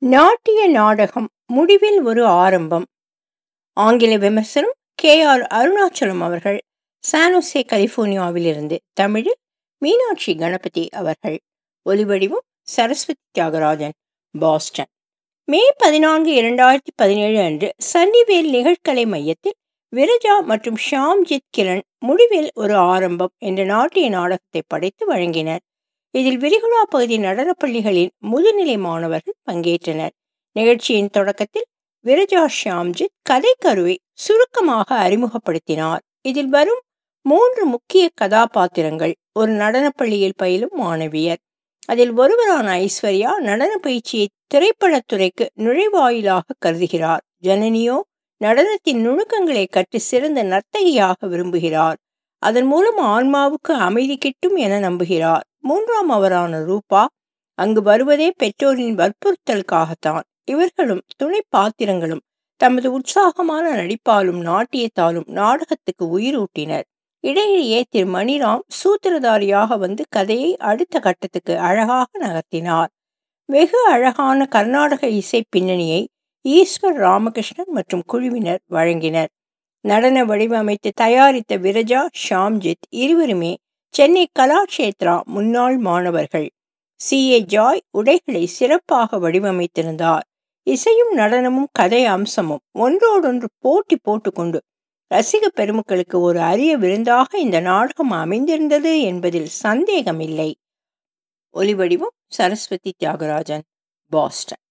நாட்டிய நாடகம் முடிவில் ஒரு ஆரம்பம் ஆங்கில விமர்சனம் கே ஆர் அருணாச்சலம் அவர்கள் சானோசே கலிபோர்னியாவிலிருந்து தமிழில் மீனாட்சி கணபதி அவர்கள் ஒலிவடிவம் சரஸ்வதி தியாகராஜன் பாஸ்டன் மே பதினான்கு இரண்டாயிரத்தி பதினேழு அன்று சன்னிவேல் நிகழ்கலை மையத்தில் விரஜா மற்றும் ஷாம்ஜித் கிரண் முடிவில் ஒரு ஆரம்பம் என்ற நாட்டிய நாடகத்தை படைத்து வழங்கினர் இதில் விரிகுடா பகுதி நடனப்பள்ளிகளின் முதுநிலை மாணவர்கள் பங்கேற்றனர் நிகழ்ச்சியின் தொடக்கத்தில் விரஜா ஷியாம்ஜித் கதைக்கருவை சுருக்கமாக அறிமுகப்படுத்தினார் இதில் வரும் மூன்று முக்கிய கதாபாத்திரங்கள் ஒரு நடனப்பள்ளியில் பயிலும் மாணவியர் அதில் ஒருவரான ஐஸ்வர்யா நடன பயிற்சியை திரைப்படத்துறைக்கு நுழைவாயிலாக கருதுகிறார் ஜனனியோ நடனத்தின் நுணுக்கங்களை கற்று சிறந்த நர்த்தகியாக விரும்புகிறார் அதன் மூலம் ஆன்மாவுக்கு அமைதி கிட்டும் என நம்புகிறார் மூன்றாம் அவரான ரூபா அங்கு வருவதே பெற்றோரின் வற்புறுத்தலுக்காகத்தான் இவர்களும் துணை பாத்திரங்களும் தமது உற்சாகமான நடிப்பாலும் நாட்டியத்தாலும் நாடகத்துக்கு உயிரூட்டினர் இடையிடையே திரு மணிராம் சூத்திரதாரியாக வந்து கதையை அடுத்த கட்டத்துக்கு அழகாக நகர்த்தினார் வெகு அழகான கர்நாடக இசை பின்னணியை ஈஸ்வர் ராமகிருஷ்ணன் மற்றும் குழுவினர் வழங்கினர் நடன வடிவமைத்து தயாரித்த விரஜா ஷாம்ஜித் இருவருமே சென்னை கலாக்ஷேத்ரா முன்னாள் மாணவர்கள் சி ஏ ஜாய் உடைகளை சிறப்பாக வடிவமைத்திருந்தார் இசையும் நடனமும் கதை அம்சமும் ஒன்றோடொன்று போட்டி போட்டுக்கொண்டு ரசிக பெருமக்களுக்கு ஒரு அரிய விருந்தாக இந்த நாடகம் அமைந்திருந்தது என்பதில் சந்தேகமில்லை ஒலிவடிவம் சரஸ்வதி தியாகராஜன் பாஸ்டன்